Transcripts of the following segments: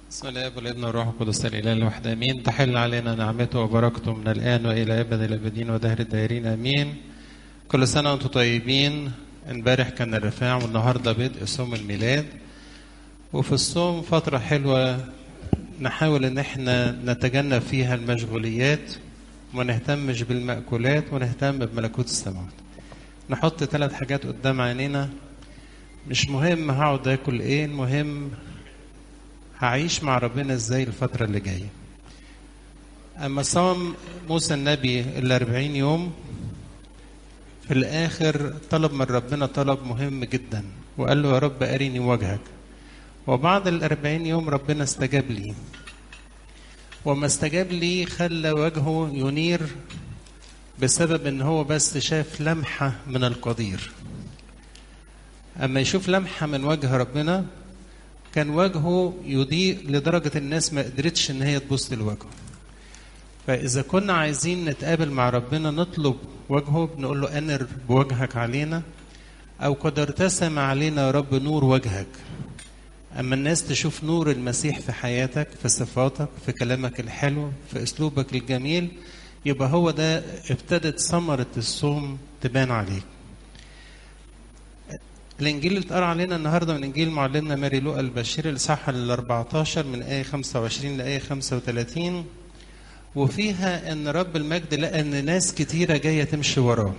بسم الله والابن والروح القدس الاله الواحد امين تحل علينا نعمته وبركته من الان والى ابد الابدين ودهر الداهرين امين كل سنه وانتم طيبين امبارح كان الرفاع والنهارده بدء صوم الميلاد وفي الصوم فتره حلوه نحاول ان احنا نتجنب فيها المشغوليات وما نهتمش بالمأكولات ونهتم بملكوت السماوات نحط ثلاث حاجات قدام عينينا مش مهم هقعد اكل ايه المهم هعيش مع ربنا ازاي الفترة اللي جاية اما صام موسى النبي الاربعين يوم في الاخر طلب من ربنا طلب مهم جدا وقال له يا رب ارني وجهك وبعد الاربعين يوم ربنا استجاب لي وما استجاب لي خلى وجهه ينير بسبب ان هو بس شاف لمحة من القدير اما يشوف لمحة من وجه ربنا كان وجهه يضيء لدرجة الناس ما قدرتش ان هي تبص لوجهه فإذا كنا عايزين نتقابل مع ربنا نطلب وجهه بنقول له أنر بوجهك علينا أو قد ارتسم علينا يا رب نور وجهك أما الناس تشوف نور المسيح في حياتك في صفاتك في كلامك الحلو في أسلوبك الجميل يبقى هو ده ابتدت ثمرة الصوم تبان عليك الانجيل اللي اتقرا علينا النهارده من انجيل معلمنا ماري لوقا البشير الاصحاح ال 14 من ايه 25 لايه 35 وفيها ان رب المجد لقى ان ناس كتيره جايه تمشي وراه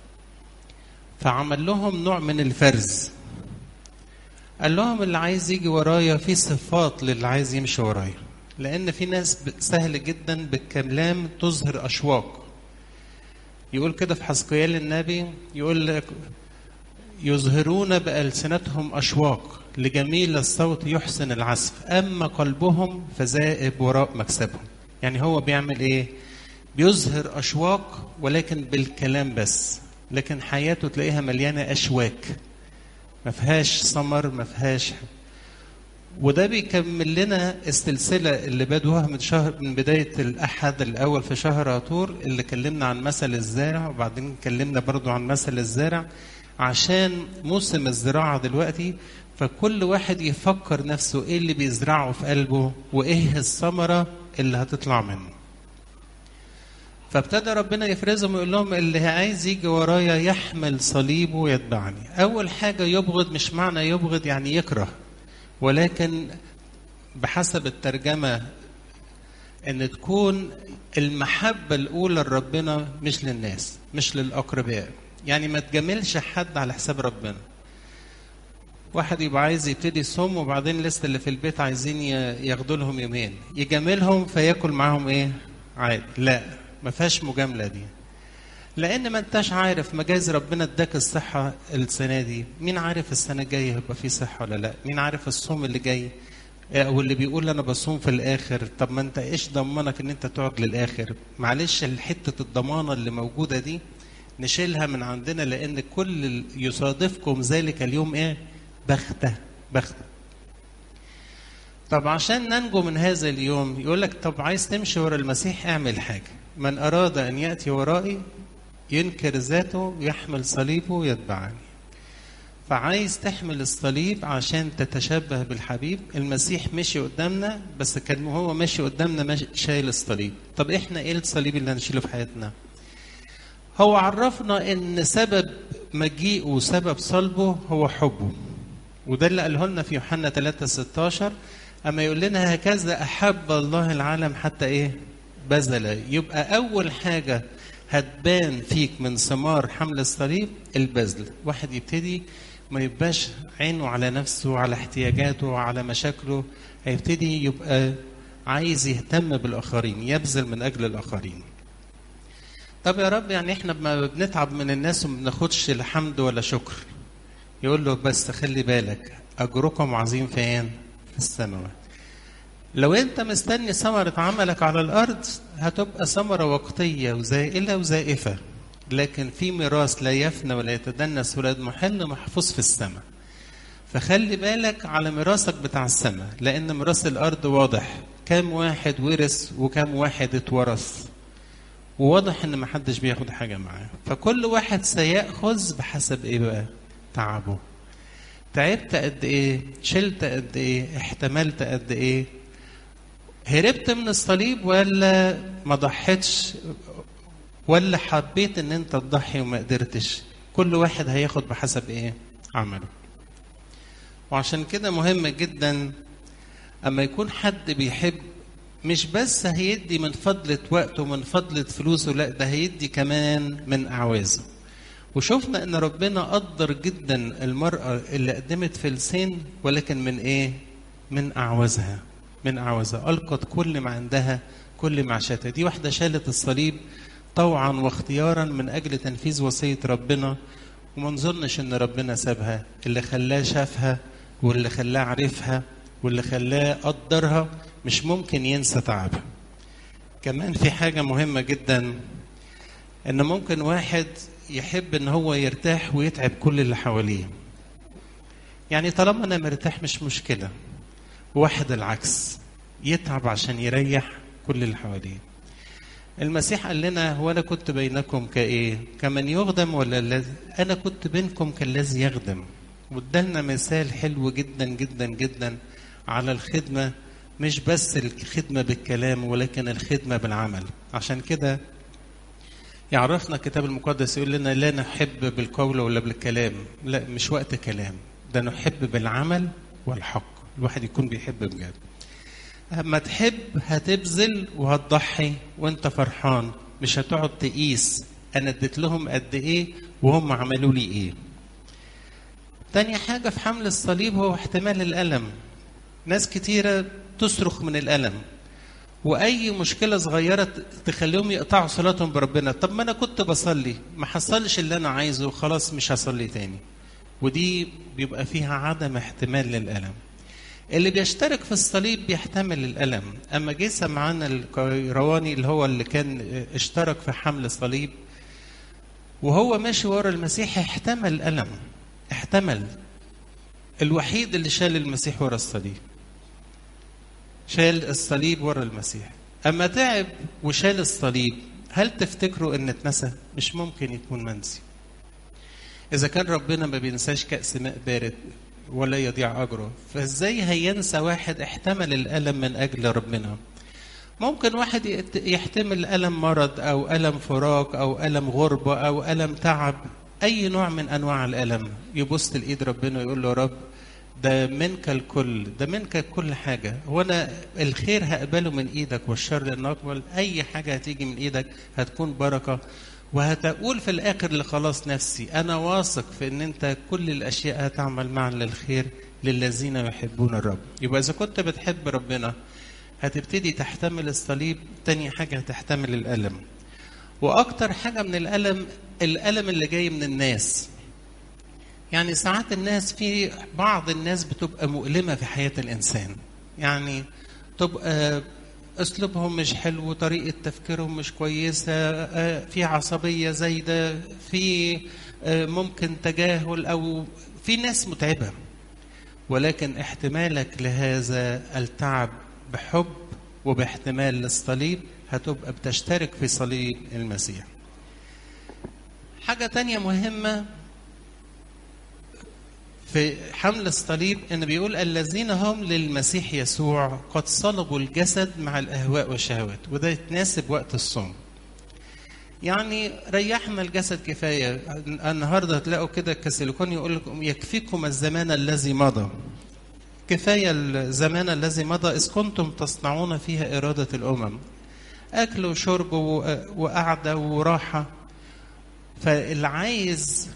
فعمل لهم نوع من الفرز قال لهم اللي عايز يجي ورايا في صفات للي عايز يمشي ورايا لان في ناس سهل جدا بالكلام تظهر اشواق يقول كده في حسقيال النبي يقول لك يظهرون بألسنتهم أشواق لجميل الصوت يحسن العزف أما قلبهم فزائب وراء مكسبهم يعني هو بيعمل إيه بيظهر أشواق ولكن بالكلام بس لكن حياته تلاقيها مليانة أشواك ما فيهاش ثمر ما فيهاش وده بيكمل لنا السلسلة اللي بدوها من شهر من بداية الأحد الأول في شهر عطور اللي كلمنا عن مثل الزارع وبعدين كلمنا برضو عن مثل الزارع عشان موسم الزراعة دلوقتي فكل واحد يفكر نفسه ايه اللي بيزرعه في قلبه وايه الثمرة اللي هتطلع منه فابتدى ربنا يفرزهم ويقول لهم اللي عايز يجي ورايا يحمل صليبه ويتبعني اول حاجة يبغض مش معنى يبغض يعني يكره ولكن بحسب الترجمة ان تكون المحبة الاولى لربنا مش للناس مش للاقرباء يعني ما تجاملش حد على حساب ربنا واحد يبقى عايز يبتدي صوم وبعدين لسه اللي في البيت عايزين ياخدوا لهم يومين يجاملهم فياكل معاهم ايه عادي لا ما فيهاش مجامله دي لان ما انتش عارف مجاز ربنا اداك الصحه السنه دي مين عارف السنه الجايه هيبقى فيه صحه ولا لا مين عارف الصوم اللي جاي او اللي بيقول انا بصوم في الاخر طب ما انت ايش ضمنك ان انت تقعد للاخر معلش حته الضمانه اللي موجوده دي نشيلها من عندنا لان كل يصادفكم ذلك اليوم ايه بختة بختة طب عشان ننجو من هذا اليوم يقول لك طب عايز تمشي ورا المسيح اعمل حاجة من أراد أن يأتي ورائي ينكر ذاته يحمل صليبه يتبعني فعايز تحمل الصليب عشان تتشبه بالحبيب المسيح مشي قدامنا بس كان هو ماشي قدامنا ماشي شايل الصليب طب احنا ايه الصليب اللي هنشيله في حياتنا هو عرفنا ان سبب مجيئه وسبب صلبه هو حبه وده اللي قاله لنا في يوحنا 3 16 اما يقول لنا هكذا احب الله العالم حتى ايه بذل يبقى اول حاجه هتبان فيك من ثمار حمل الصليب البذل واحد يبتدي ما يبقاش عينه على نفسه على احتياجاته على مشاكله هيبتدي يبقى عايز يهتم بالاخرين يبذل من اجل الاخرين طب يا رب يعني احنا ما بنتعب من الناس وما بناخدش لا حمد ولا شكر يقول له بس خلي بالك اجركم عظيم فين في السماوات لو انت مستني ثمرة عملك على الارض هتبقى ثمرة وقتية وزائلة وزائفة لكن في ميراث لا يفنى ولا يتدنس ولا محل محفوظ في السماء فخلي بالك على ميراثك بتاع السماء لان ميراث الارض واضح كم واحد ورث وكم واحد اتورث وواضح ان ما حدش بياخد حاجه معاه فكل واحد سياخذ بحسب ايه بقى تعبه تعبت قد ايه شلت قد ايه احتملت قد ايه هربت من الصليب ولا ما ضحيتش ولا حبيت ان انت تضحي وما قدرتش كل واحد هياخد بحسب ايه عمله وعشان كده مهم جدا اما يكون حد بيحب مش بس هيدي من فضلة وقته من فضلة فلوسه لا ده هيدي كمان من أعوازه وشفنا ان ربنا قدر جدا المرأة اللي قدمت فلسين ولكن من ايه من أعوازها من أعوازها ألقت كل ما عندها كل معشتها دي واحدة شالت الصليب طوعا واختيارا من أجل تنفيذ وصية ربنا وما نظنش ان ربنا سابها اللي خلاه شافها واللي خلاه عرفها واللي خلاه قدرها مش ممكن ينسى تعبها كمان في حاجة مهمة جدا ان ممكن واحد يحب ان هو يرتاح ويتعب كل اللي حواليه يعني طالما انا مرتاح مش مشكلة واحد العكس يتعب عشان يريح كل اللي حواليه المسيح قال لنا هو انا كنت بينكم كايه كمن يخدم ولا الذي انا كنت بينكم كالذي يخدم وادالنا مثال حلو جدا جدا جدا على الخدمه مش بس الخدمه بالكلام ولكن الخدمه بالعمل عشان كده يعرفنا الكتاب المقدس يقول لنا لا نحب بالقول ولا بالكلام لا مش وقت كلام ده نحب بالعمل والحق الواحد يكون بيحب بجد اما تحب هتبذل وهتضحي وانت فرحان مش هتقعد تقيس انا اديت لهم قد ايه وهم عملوا لي ايه تاني حاجة في حمل الصليب هو احتمال الألم ناس كتيرة تصرخ من الألم وأي مشكلة صغيرة تخليهم يقطعوا صلاتهم بربنا طب ما أنا كنت بصلي ما حصلش اللي أنا عايزه خلاص مش هصلي تاني ودي بيبقى فيها عدم احتمال للألم اللي بيشترك في الصليب بيحتمل الألم أما جه سمعان القيرواني اللي هو اللي كان اشترك في حمل الصليب وهو ماشي ورا المسيح احتمل الألم احتمل الوحيد اللي شال المسيح ورا الصليب شال الصليب ورا المسيح أما تعب وشال الصليب هل تفتكروا ان اتنسى مش ممكن يكون منسي اذا كان ربنا ما بينساش كأس ماء بارد ولا يضيع أجره فإزاي هينسى واحد احتمل الألم من أجل ربنا ممكن واحد يحتمل ألم مرض أو ألم فراق أو ألم غربة أو ألم تعب أي نوع من أنواع الألم يبص لإيد ربنا ويقول له رب ده منك الكل ده منك كل حاجة هو أنا الخير هقبله من إيدك والشر إن أقبل أي حاجة هتيجي من إيدك هتكون بركة وهتقول في الاخر لخلاص نفسي انا واثق في ان انت كل الاشياء هتعمل معا للخير للذين يحبون الرب يبقى اذا كنت بتحب ربنا هتبتدي تحتمل الصليب تاني حاجه هتحتمل الالم واكتر حاجه من الالم الالم اللي جاي من الناس يعني ساعات الناس في بعض الناس بتبقى مؤلمه في حياه الانسان يعني تبقى اسلوبهم مش حلو طريقه تفكيرهم مش كويسه في عصبيه زايده في ممكن تجاهل او في ناس متعبه ولكن احتمالك لهذا التعب بحب وباحتمال للصليب هتبقى بتشترك في صليب المسيح حاجة تانية مهمة في حمل الصليب ان بيقول الذين هم للمسيح يسوع قد صلبوا الجسد مع الاهواء والشهوات وده يتناسب وقت الصوم يعني ريحنا الجسد كفايه النهارده تلاقوا كده كسيليكون يقول لكم يكفيكم الزمان الذي مضى كفايه الزمان الذي مضى اذ كنتم تصنعون فيها اراده الامم اكل وشرب وقعده وراحه فاللي عايز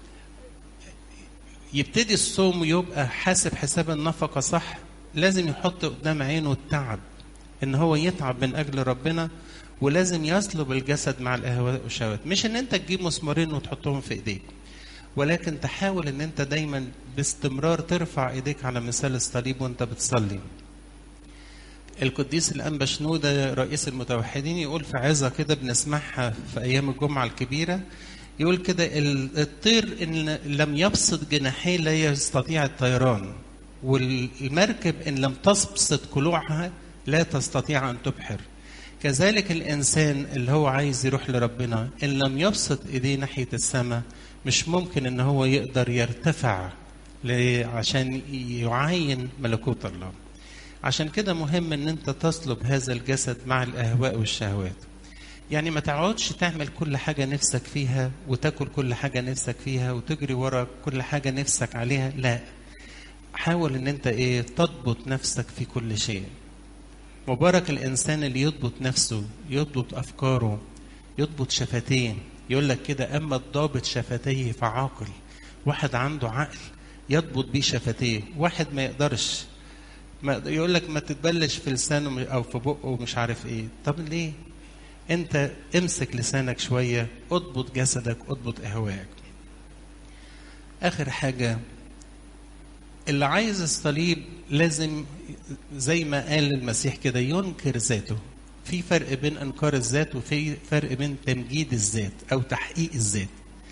يبتدي الصوم ويبقى حاسب حساب النفقه صح لازم يحط قدام عينه التعب ان هو يتعب من اجل ربنا ولازم يصلب الجسد مع الاهواء والشهوات مش ان انت تجيب مسمارين وتحطهم في ايديك ولكن تحاول ان انت دايما باستمرار ترفع ايديك على مثال الصليب وانت بتصلي القديس الانبا شنوده رئيس المتوحدين يقول في عظه كده بنسمعها في ايام الجمعه الكبيره يقول كده الطير ان لم يبسط جناحيه لا يستطيع الطيران والمركب ان لم تبسط كلوعها لا تستطيع ان تبحر كذلك الانسان اللي هو عايز يروح لربنا ان لم يبسط ايديه ناحيه السماء مش ممكن ان هو يقدر يرتفع عشان يعاين ملكوت الله عشان كده مهم ان انت تصلب هذا الجسد مع الاهواء والشهوات يعني ما تقعدش تعمل كل حاجة نفسك فيها وتاكل كل حاجة نفسك فيها وتجري ورا كل حاجة نفسك عليها لا حاول ان انت ايه تضبط نفسك في كل شيء مبارك الانسان اللي يضبط نفسه يضبط افكاره يضبط شفتيه يقول لك كده اما الضابط شفتيه فعاقل واحد عنده عقل يضبط بيه شفتيه واحد ما يقدرش ما يقول لك ما تتبلش في لسانه او في بقه ومش عارف ايه طب ليه انت امسك لسانك شويه اضبط جسدك اضبط اهواءك اخر حاجه اللي عايز الصليب لازم زي ما قال المسيح كده ينكر ذاته في فرق بين انكار الذات وفي فرق بين تمجيد الذات او تحقيق الذات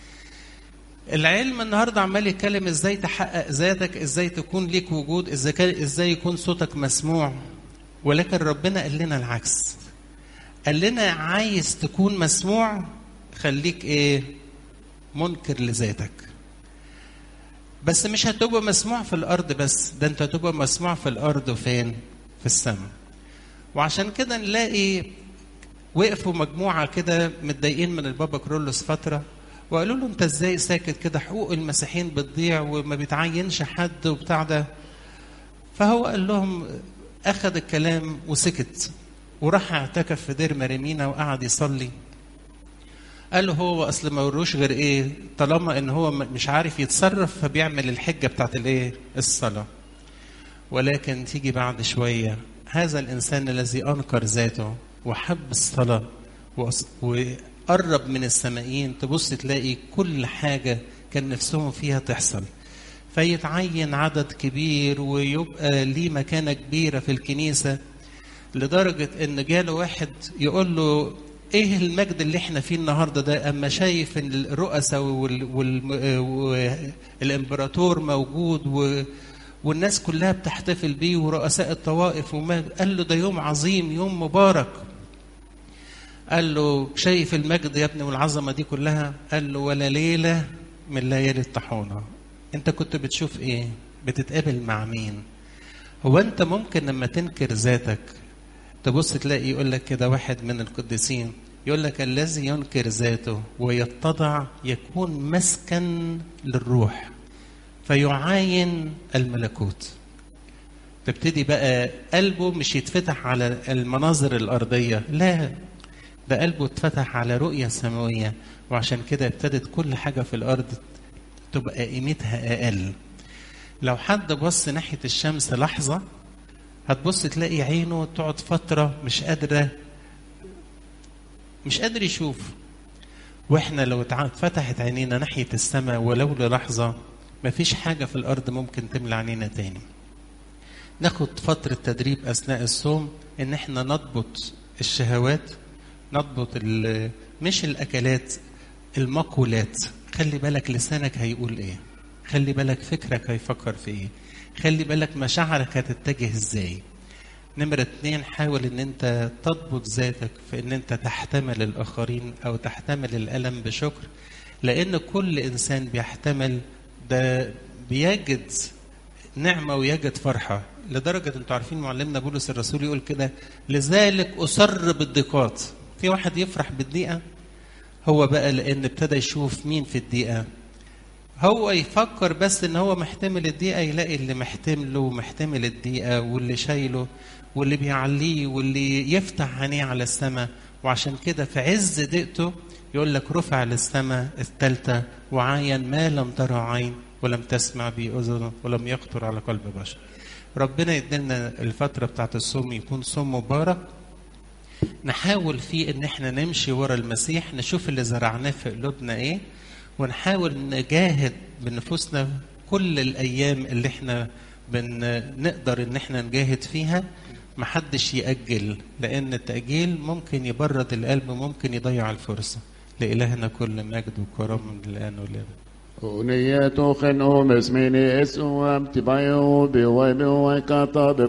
العلم النهارده عمال يتكلم ازاي تحقق ذاتك ازاي تكون ليك وجود ازاي ازاي يكون صوتك مسموع ولكن ربنا قال لنا العكس قال لنا عايز تكون مسموع خليك ايه منكر لذاتك بس مش هتبقى مسموع في الارض بس ده انت هتبقى مسموع في الارض وفين في السماء وعشان كده نلاقي وقفوا مجموعة كده متضايقين من البابا كرولوس فترة وقالوا له انت ازاي ساكت كده حقوق المسيحيين بتضيع وما بتعينش حد وبتاع ده فهو قال لهم اخذ الكلام وسكت وراح اعتكف في دير مريمينا وقعد يصلي قال له هو اصل ما وروش غير ايه طالما ان هو مش عارف يتصرف فبيعمل الحجه بتاعت الايه الصلاه ولكن تيجي بعد شويه هذا الانسان الذي انكر ذاته وحب الصلاه وقرب من السمائين تبص تلاقي كل حاجه كان نفسهم فيها تحصل فيتعين عدد كبير ويبقى ليه مكانه كبيره في الكنيسه لدرجه ان جاله واحد يقول له ايه المجد اللي احنا فيه النهارده ده اما شايف ان الرؤساء والامبراطور موجود و والناس كلها بتحتفل بيه ورؤساء الطوائف وما قال له ده يوم عظيم يوم مبارك قال له شايف المجد يا ابني والعظمه دي كلها قال له ولا ليله من ليالي الطحونه انت كنت بتشوف ايه بتتقابل مع مين هو انت ممكن لما تنكر ذاتك تبص تلاقي يقول لك كده واحد من القديسين يقول لك الذي ينكر ذاته ويتضع يكون مسكن للروح فيعاين الملكوت تبتدي بقى قلبه مش يتفتح على المناظر الأرضية لا ده قلبه اتفتح على رؤية سماوية وعشان كده ابتدت كل حاجة في الأرض تبقى قيمتها أقل لو حد بص ناحية الشمس لحظة هتبص تلاقي عينه تقعد فترة مش قادرة مش قادر يشوف واحنا لو اتفتحت عينينا ناحية السماء ولو للحظة مفيش حاجة في الأرض ممكن تملى عينينا تاني ناخد فترة تدريب أثناء الصوم إن احنا نضبط الشهوات نضبط مش الأكلات المقولات خلي بالك لسانك هيقول إيه خلي بالك فكرك هيفكر في إيه خلي بالك مشاعرك هتتجه ازاي نمرة اتنين حاول ان انت تضبط ذاتك في ان انت تحتمل الاخرين او تحتمل الالم بشكر لان كل انسان بيحتمل ده بيجد نعمة ويجد فرحة لدرجة انتوا عارفين معلمنا بولس الرسول يقول كده لذلك أسر بالضيقات في واحد يفرح بالضيقة هو بقى لأن ابتدى يشوف مين في الضيقة هو يفكر بس ان هو محتمل الدقيقة يلاقي اللي محتمله ومحتمل الدقيقة واللي شايله واللي بيعليه واللي يفتح عينيه على السماء وعشان كده في عز ضيقته يقول لك رفع للسماء الثالثة وعاين ما لم ترى عين ولم تسمع به أذن ولم يخطر على قلب بشر. ربنا يدينا الفترة بتاعت الصوم يكون صوم مبارك نحاول فيه ان احنا نمشي ورا المسيح نشوف اللي زرعناه في قلوبنا ايه ونحاول نجاهد بنفوسنا كل الايام اللي احنا بنقدر ان احنا نجاهد فيها محدش يأجل لأن التأجيل ممكن يبرد القلب ممكن يضيع الفرصة لإلهنا كل مجد وكرم من الآن والأبد ونيتو خنو مسميني اسوام تبايو بيوي بيوي كتاب